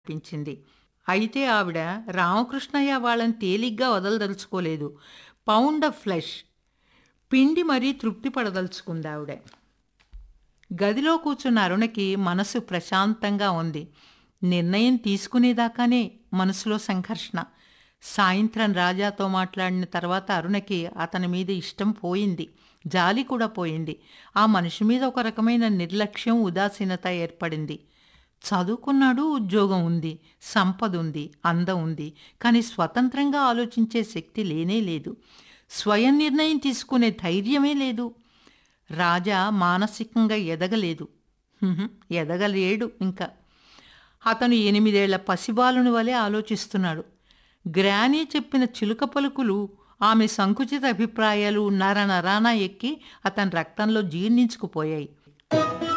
అనిపించింది అయితే ఆవిడ రామకృష్ణయ్య వాళ్ళని తేలిగ్గా వదలదలుచుకోలేదు పౌండ్ ఆఫ్ ఫ్లెష్ పిండి మరీ తృప్తి పడదలుచుకుంది ఆవిడ గదిలో కూర్చున్న అరుణకి మనసు ప్రశాంతంగా ఉంది నిర్ణయం తీసుకునేదాకానే మనసులో సంఘర్షణ సాయంత్రం రాజాతో మాట్లాడిన తర్వాత అరుణకి అతని మీద ఇష్టం పోయింది జాలి కూడా పోయింది ఆ మనిషి మీద ఒక రకమైన నిర్లక్ష్యం ఉదాసీనత ఏర్పడింది చదువుకున్నాడు ఉద్యోగం ఉంది సంపద ఉంది అందం ఉంది కానీ స్వతంత్రంగా ఆలోచించే శక్తి లేనే లేదు స్వయం నిర్ణయం తీసుకునే ధైర్యమే లేదు రాజా మానసికంగా ఎదగలేదు హుహు, ఎదగలేడు ఇంకా అతను ఎనిమిదేళ్ల పసిబాలుని వలె ఆలోచిస్తున్నాడు గ్రానీ చెప్పిన చిలుక పలుకులు ఆమె సంకుచిత అభిప్రాయాలు నర నరాన ఎక్కి అతని రక్తంలో జీర్ణించుకుపోయాయి